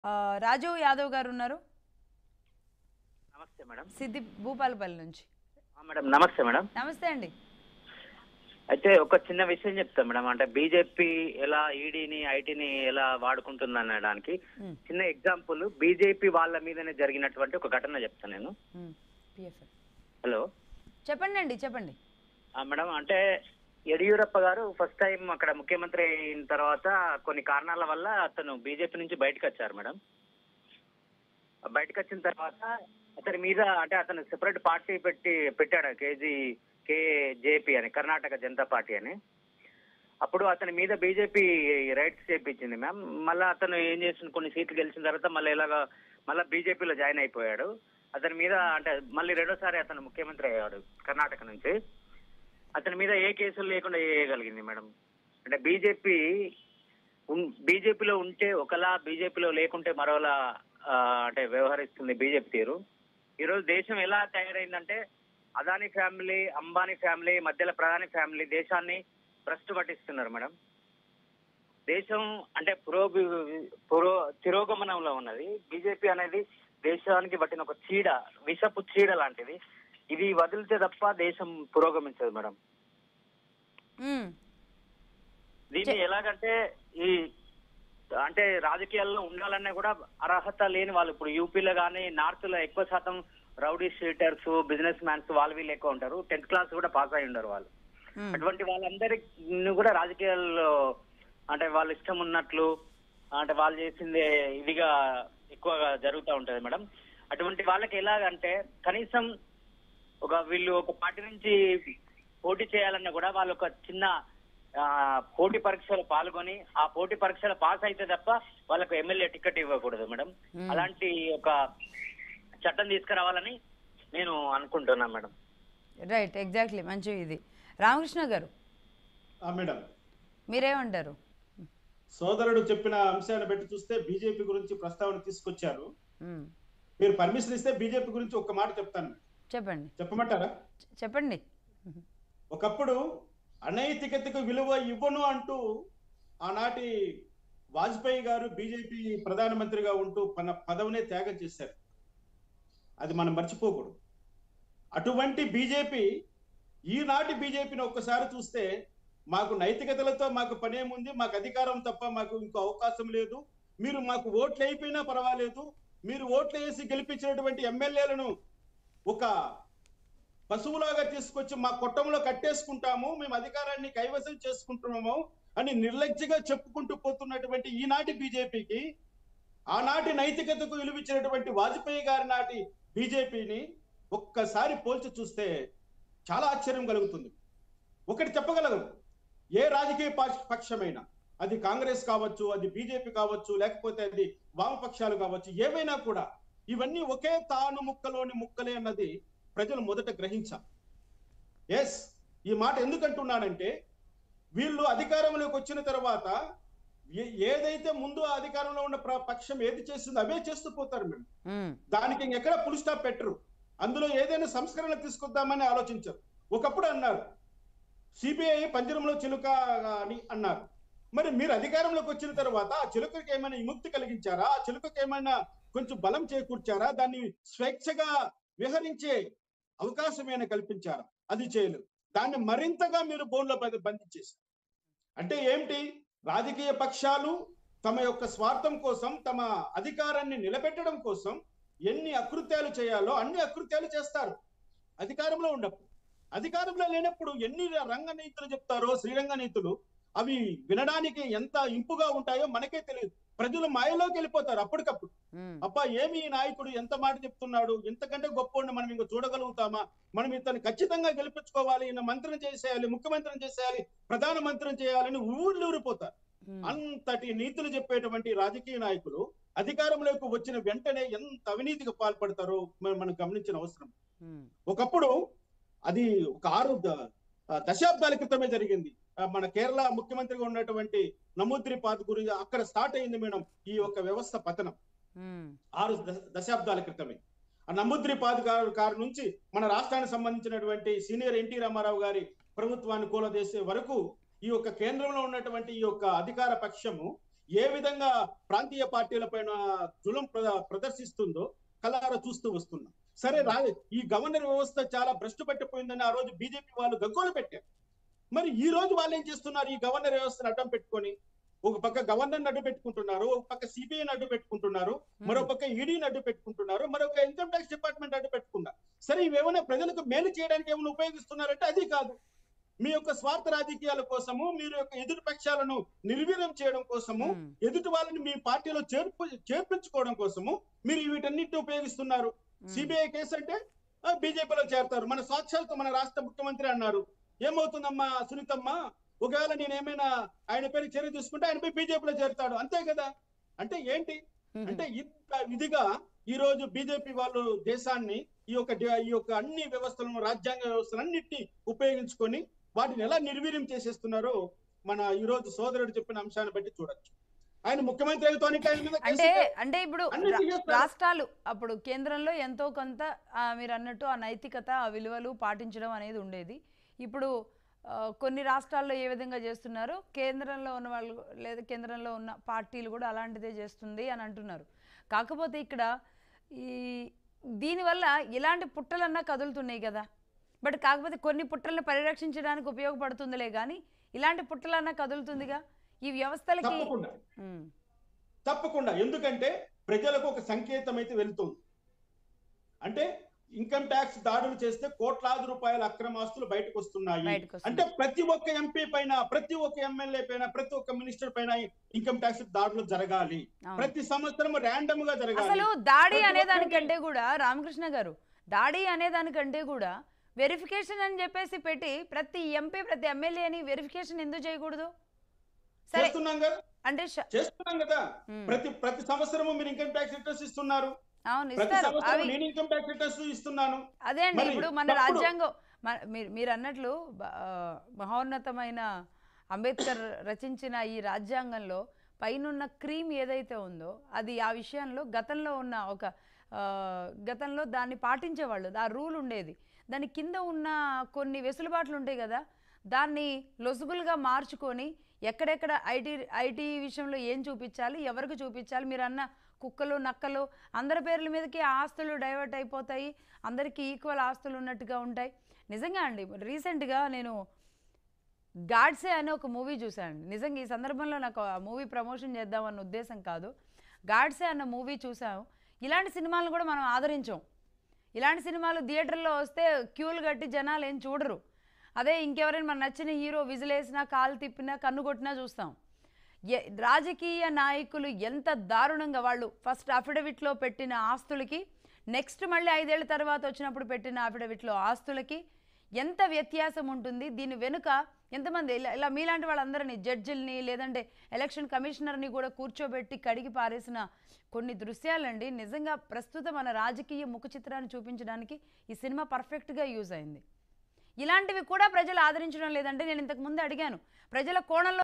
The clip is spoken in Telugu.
ఆ, రాజు యాదవ్ గారు ఉన్నారు నమస్తే మేడం సిద్ధి భూపాలపల్లి నుంచి ఆ, మేడం నమస్తే మేడం నమస్తే అండి అయితే ఒక చిన్న విషయం చెప్తాను మేడం అంటే బీజేపీ ఎలా ఈడీని ఐటీని ఎలా వాడుకుంటుంది అనడానికి ఉమ్, చిన్న ఎగ్జాంపుల్ బీజేపీ వాళ్ళ మీదనే జరిగినటువంటి ఒక ఘటన చెప్తాను నేను ఉమ్, PFL. హలో చెప్పండి అండి చెప్పండి ఆ, మేడం అంటే యడియూరప్ప గారు ఫస్ట్ టైం అక్కడ ముఖ్యమంత్రి అయిన తర్వాత కొన్ని కారణాల వల్ల అతను బీజేపీ నుంచి బయటకు వచ్చారు మేడం ఆ బయటకు వచ్చిన తర్వాత అతని మీద అంటే అతను సెపరేట్ పార్టీ పెట్టి పెట్టాడు కేజీ కేజేపీ అని కర్ణాటక జనతా పార్టీ అని అప్పుడు అతని మీద బీజేపీ రైట్స్ చేపించింది మ్యామ్ మళ్ళీ అతను ఏం చేసిన కొన్ని సీట్లు గెలిచిన తర్వాత మళ్ళీ ఇలాగా మళ్ళీ బీజేపీలో జాయిన్ అయిపోయాడు అతని మీద అంటే మళ్ళీ రెండోసారి అతను ముఖ్యమంత్రి అయ్యాడు కర్ణాటక నుంచి అతని మీద ఏ కేసులు లేకుండా చేయగలిగింది మేడం అంటే బీజేపీ బీజేపీలో ఉంటే ఒకలా బీజేపీలో లేకుంటే మరోలా ఆ, అంటే వ్యవహరిస్తుంది బీజేపీ తీరు ఈరోజు దేశం ఎలా తయారైందంటే అదాని ఫ్యామిలీ అంబానీ ఫ్యామిలీ మధ్యలో ప్రధాని ఫ్యామిలీ దేశాన్ని భ్రష్టు పట్టిస్తున్నారు మేడం దేశం అంటే పురోభి పురో తిరోగమనంలో ఉన్నది బీజేపీ అనేది దేశానికి పట్టిన ఒక చీడ విషపు చీడ లాంటిది ఇది వదిలితే తప్ప దేశం పురోగమించదు మేడం ఉమ్, దీన్ని ఎలాగంటే ఈ అంటే రాజకీయాల్లో ఉండాలన్నా కూడా అర్హత లేని వాళ్ళు ఇప్పుడు యూపీలో కానీ నార్త్ లో ఎక్కువ శాతం రౌడీ షీటర్స్ బిజినెస్ మ్యాన్స్ వాళ్ళు వీళ్ళు ఎక్కువ ఉంటారు టెన్త్ క్లాస్ కూడా పాస్ అయి ఉండరు వాళ్ళు ఉమ్, అటువంటి వాళ్ళందరినీ కూడా రాజకీయాల్లో అంటే వాళ్ళ ఇష్టం ఉన్నట్లు అంటే వాళ్ళు చేసింది ఇదిగా ఎక్కువగా జరుగుతూ ఉంటది మేడం అటువంటి వాళ్ళకి ఎలాగంటే కనీసం ఒక వీళ్ళు ఒక పార్టీ నుంచి పోటీ చేయాలన్నా కూడా వాళ్ళు ఒక చిన్న ఆ, పోటీ పరీక్షలో పాల్గొని ఆ పోటీ పరీక్షలో పాస్ అయితే తప్ప వాళ్ళకు ఎమ్మెల్యే టికెట్ ఇవ్వకూడదు మేడం Hmm. అలాంటి ఒక చట్టం తీసుకురావాలని నేను అనుకుంటున్నాను మేడం రైట్ ఎగ్జాక్ట్లీ మంచి ఇది రామకృష్ణ గారు ఆ మేడం మీరేమంటారు సోదరుడు చెప్పిన అంశాన్ని బట్టి చూస్తే బీజేపీ గురించి ప్రస్తావన తీసుకొచ్చారు ఉమ్, మీరు పర్మిషన్ ఇస్తే బీజేపీ గురించి ఒక మాట చెప్తాను చెప్పండి చెప్పమంటారా చెప్పండి ఒకప్పుడు అనైతికతకు విలువ ఇవ్వను అంటూ ఆనాటి వాజ్పేయి గారు బీజేపీ ప్రధానమంత్రిగా ఉంటూ మన పదవినే త్యాగం చేశారు అది మనం మర్చిపోకూడదు అటువంటి బీజేపీ ఈనాటి బీజేపీని ఒక్కసారి చూస్తే మాకు నైతికతలతో మాకు పనేముంది మాకు అధికారం తప్ప మాకు ఇంకో అవకాశం లేదు మీరు మాకు ఓట్లు అయిపోయినా పర్వాలేదు మీరు ఓట్లు వేసి గెలిపించినటువంటి ఎమ్మెల్యేలను ఒక పశువులాగా తీసుకొచ్చి మా కొట్టంలో కట్టేసుకుంటాము మేము అధికారాన్ని కైవసం చేసుకుంటున్నాము అని నిర్లజ్జగా చెప్పుకుంటూ పోతున్నటువంటి ఈనాటి బీజేపీకి ఆనాటి నైతికతకు విలువిచ్చినటువంటి వాజ్పేయి గారి నాటి బీజేపీని ఒక్కసారి పోల్చి చూస్తే చాలా ఆశ్చర్యం కలుగుతుంది ఒకటి చెప్పగలగం ఏ రాజకీయ పక్ష- పక్షమైనా అది కాంగ్రెస్ కావచ్చు అది బీజేపీ కావచ్చు లేకపోతే అది వామపక్షాలు కావచ్చు ఏవైనా కూడా ఇవన్నీ ఒకే తాను ముక్కలోని ముక్కలే అన్నది ప్రజలు మొదట గ్రహించాలి ఎస్ ఈ మాట ఎందుకంటున్నానంటే వీళ్ళు అధికారంలోకి వచ్చిన తర్వాత ఏ- ఏదైతే ముందు ఆ అధికారంలో ఉన్న ప్ర- పక్షం ఏది చేస్తుందో అవే చేస్తూ పోతారు మేము ఉమ్, దానికి ఇంకెక్కడ పుల్ స్టాప్ పెట్టరు అందులో ఏదైనా సంస్కరణ తీసుకొద్దామని ఆలోచించరు ఒకప్పుడు అన్నారు సిబిఐ పంజరంలో చిలుక అని అన్నారు మరి మీరు అధికారంలోకి వచ్చిన తర్వాత ఆ చిలుకకి ఏమైనా విముక్తి కలిగించారా ఆ చిలుకకి ఏమైనా కొంచెం బలం చేకూర్చారా దాన్ని స్వేచ్ఛగా విహరించే అవకాశం ఏమైనా కల్పించారా అది చేయలేదు దాన్ని మరింతగా మీరు బోన్లో బంధ- బంధించేశారు అంటే ఏమిటి రాజకీయ పక్షాలు తమ యొక్క స్వార్థం కోసం తమ అధికారాన్ని నిలబెట్టడం కోసం ఎన్ని అకృత్యాలు చేయాలో అన్ని అకృత్యాలు చేస్తారు అధికారంలో ఉన్నప్పుడు అధికారంలో లేనప్పుడు ఎన్ని రంగ నీతులు చెప్తారో శ్రీరంగ నీతులు అవి వినడానికి ఎంత ఇంపుగా ఉంటాయో మనకే తెలియదు ప్రజలు మాయలోకి వెళ్ళిపోతారు అప్పటికప్పుడు ఉమ్, అబ్బా ఏమి ఈ నాయకుడు ఎంత మాట చెప్తున్నాడు ఇంతకంటే గొప్ప మనం ఇంక చూడగలుగుతామా మనం ఇతను ఖచ్చితంగా గెలిపించుకోవాలి ఈయన మంత్రిని చేసేయాలి ముఖ్యమంత్రిని చేసేయాలి ప్రధానమంత్రిని చేయాలని ఊళ్ళు ఊరిపోతారు ఉమ్, అంతటి నీతులు చెప్పేటువంటి రాజకీయ నాయకులు అధికారంలోకి వచ్చిన వెంటనే ఎంత అవినీతికి పాల్పడతారో మనం మనం గమనించిన అవసరం ఉమ్, ఒకప్పుడు అది ఒక ఆరు ద- ఆ, దశాబ్దాల క్రితమే జరిగింది ఆ, మన కేరళ ముఖ్యమంత్రిగా ఉన్నటువంటి నమూద్రిపాద్ గురించి అక్కడ స్టార్ట్ అయింది మేడం ఈ యొక్క వ్యవస్థ పతనం ఉమ్, ఆరు దశ- దశాబ్దాల క్రితమే ఆ నమూద్రిపాద్ గారు గారి నుంచి మన రాష్ట్రానికి సంబంధించినటువంటి సీనియర్ ఎన్టీ రామారావు గారి ప్రభుత్వాన్ని కూలదేసే వరకు ఈ యొక్క కేంద్రంలో ఉన్నటువంటి ఈ యొక్క అధికార పక్షము ఏ విధంగా ప్రాంతీయ పార్టీల పైన జులం ప్ర- ప్రదర్శిస్తుందో కలారా చూస్తూ వస్తున్నాం సరే రా ఈ గవర్నర్ వ్యవస్థ చాలా భ్రష్టు పట్టిపోయిందని ఆ రోజు బీజేపీ వాళ్ళు గగ్గోలు పెట్టారు మరి ఈ రోజు వాళ్ళు ఏం చేస్తున్నారు ఈ గవర్నర్ వ్యవస్థను అడ్డం పెట్టుకొని ఒక పక్క గవర్నర్ అడ్డు పెట్టుకుంటున్నారు ఒక పక్క సిబిఐ అడ్డు పెట్టుకుంటున్నారు మరో పక్క ఈడీని అడ్డు పెట్టుకుంటున్నారు మరొక ఇన్కమ్ ట్యాక్స్ డిపార్ట్మెంట్ అడ్డు పెట్టుకున్నారు సరే ఇవేమైనా ప్రజలకు మేలు చేయడానికి ఏమైనా ఉపయోగిస్తున్నారంటే అది కాదు మీ యొక్క స్వార్థ రాజకీయాల కోసము మీరు యొక్క ఎదుటి పక్షాలను నిర్వీర్యం చేయడం కోసము మ్మ్. ఎదుటి వాళ్ళని మీ పార్టీలో చేర్పు చేర్పించుకోవడం కోసము మీరు వీటన్నిటిని ఉపయోగిస్తున్నారు సిబిఐ కేసు అంటే బీజేపీలో చేరతారు మన సాక్షాత్ మన రాష్ట్ర ముఖ్యమంత్రి అన్నారు ఏమవుతుందమ్మా సునీతమ్మ ఒకవేళ నేను ఏమైనా ఆయన పేరు చర్య తీసుకుంటే ఆయన పోయి బీజేపీలో చేరుతాడు అంతే కదా అంటే ఏంటి మ్మ్. అంటే ఇంత ఇదిగా ఈ రోజు బీజేపీ వాళ్ళు దేశాన్ని ఈ యొక్క డి- ఈ యొక్క అన్ని వ్యవస్థలను రాజ్యాంగ వ్యవస్థలన్నిటిని ఉపయోగించుకొని వాటిని ఎలా నిర్వీర్యం చేసేస్తున్నారో మన ఈ రోజు సోదరుడు చెప్పిన అంశాన్ని బట్టి చూడొచ్చు ఆయన ముఖ్యమంత్రి అవుతానికి ఆయన మీద అంటే కేసు అంటే ఇప్పుడు అన్ని రా- తీసేస్తారు. రాష్ట్రాలు అప్పుడు కేంద్రంలో ఎంతో కొంత ఆ, మీరు అన్నట్టు ఆ నైతికత ఆ విలువలు పాటించడం అనేది ఉండేది ఇప్పుడు ఆ, కొన్ని రాష్ట్రాల్లో ఏ విధంగా చేస్తున్నారు కేంద్రంలో ఉన్న వాళ్ళు లేదా కేంద్రంలో ఉన్న పార్టీలు కూడా అలాంటిదే చేస్తుంది అని అంటున్నారు కాకపోతే ఇక్కడ ఈ దీనివల్ల ఇలాంటి పుట్టలన్నా కదులుతున్నాయి కదా బట్ కాకపోతే కొన్ని పుట్టలను పరిరక్షించడానికి ఉపయోగపడుతుందిలే కానీ ఇలాంటి పుట్టలన్నా కదులుతుందిగా ఈ వ్యవస్థలకి తప్పకుండా ఉమ్, తప్పకుండా ఎందుకంటే ప్రజలకు ఒక సంకేతం అయితే వెళ్తుంది అంటే ఇన్కమ్ ట్యాక్స్ దాడులు చేస్తే కోట్లాది రూపాయల అక్రమాస్తులు బయటకు వస్తున్నాయి బయటకు వస్తున్నాయి. అంటే ప్రతి ఒక్క ఎంపీ పైన ప్రతి ఒక్క ఎమ్మెల్యే పైన ప్రతి ఒక్క మినిస్టర్ పైన ఇన్కమ్ ట్యాక్స్ దాడులు జరగాలి అవును. ప్రతి సంవత్సరం ర్యాండమ్ గా జరగాలి అసలు దాడి ప్రతి అనే ఒక్కరికి- దానికంటే కూడా రామకృష్ణ గారు దాడి అనే దానికంటే కూడా వెరిఫికేషన్ అని చెప్పేసి పెట్టి ప్రతి ఎంపీ ప్రతి ఎమ్మెల్యేని వెరిఫికేషన్ ఎందుకు చేయకూడదు సరే చేస్తున్నాం కదా అంటే ష- చేస్తున్నాం కదా మ్మ్. ప్రతి ప్రతి సంవత్సరము మీరు ఇన్కమ్ ట్యాక్స్ రిటర్న్స్ ఇస్తున్నారు అవును ప్రతి ఇస్తారు సంవత్సరం అవి నేను ఇన్కమ్ ట్యాక్స్ రిటర్న్స్ ఇస్తున్నాను అదే అండి మరి ఇప్పుడు మన తప్పుడు- రాజ్యాంగం మన- మీరు మీరు అన్నట్లు బ- ఆ, మహోన్నతమైన అంబేద్కర్ రచించిన ఈ రాజ్యాంగంలో పైనున్న క్రీమ్ ఏదైతే ఉందో అది ఆ విషయంలో గతంలో ఉన్న ఒక ఆ, గతంలో దాన్ని పాటించేవాళ్ళు ఆ రూల్ ఉండేది దాని కింద ఉన్న కొన్ని వెసులుబాట్లు ఉంటాయి కదా దాన్ని లొసుగులుగా మార్చుకొని ఎక్కడెక్కడ ఐటీ ఐటీ విషయంలో ఏం చూపించాలి ఎవరికి చూపించాలి మీరు అన్న కుక్కలు నక్కలు అందరి పేర్ల మీదకి ఆస్తులు డైవర్ట్ అయిపోతాయి అందరికీ ఈక్వల్ ఆస్తులు ఉన్నట్టుగా ఉంటాయి నిజంగా అండి రీసెంట్గా నేను గాడ్సే అనే ఒక మూవీ చూశాను నిజంగా ఈ సందర్భంలో నాకు ఆ మూవీ ప్రమోషన్ చేద్దామన్న ఉద్దేశం కాదు గాడ్సే అన్న మూవీ చూసాము ఇలాంటి సినిమాలను కూడా మనం ఆదరించాం ఇలాంటి సినిమాలు థియేటర్లో వస్తే క్యూలు కట్టి జనాలు ఏం చూడరు అదే ఇంకెవరైనా మన నచ్చిన హీరో విజిలేసినా కాలు తిప్పినా కన్ను కొట్టినా చూస్తాం ఎ- రాజకీయ నాయకులు ఎంత దారుణంగా వాళ్ళు ఫస్ట్ అఫిడవిట్లో పెట్టిన ఆస్తులకి నెక్స్ట్ మళ్ళీ ఐదేళ్ల తర్వాత వచ్చినప్పుడు పెట్టిన అఫిడవిట్లో ఆస్తులకి ఎంత వ్యత్యాసం ఉంటుంది దీని వెనుక ఎంతమంది ఇలా ఇలా మీలాంటి వాళ్ళందరినీ జడ్జిల్ని లేదంటే ఎలక్షన్ కమిషనర్ని కూడా కూర్చోబెట్టి కడిగి పారేసిన కొన్ని దృశ్యాలండి నిజంగా ప్రస్తుతం మన రాజకీయ ముఖ చిత్రాన్ని చూపించడానికి ఈ సినిమా పర్ఫెక్ట్గా యూజ్ అయింది ఇలాంటివి కూడా ప్రజలు ఆదరించడం లేదంటే నేను ఇంతకు ముందు అడిగాను ప్రజల కోణంలో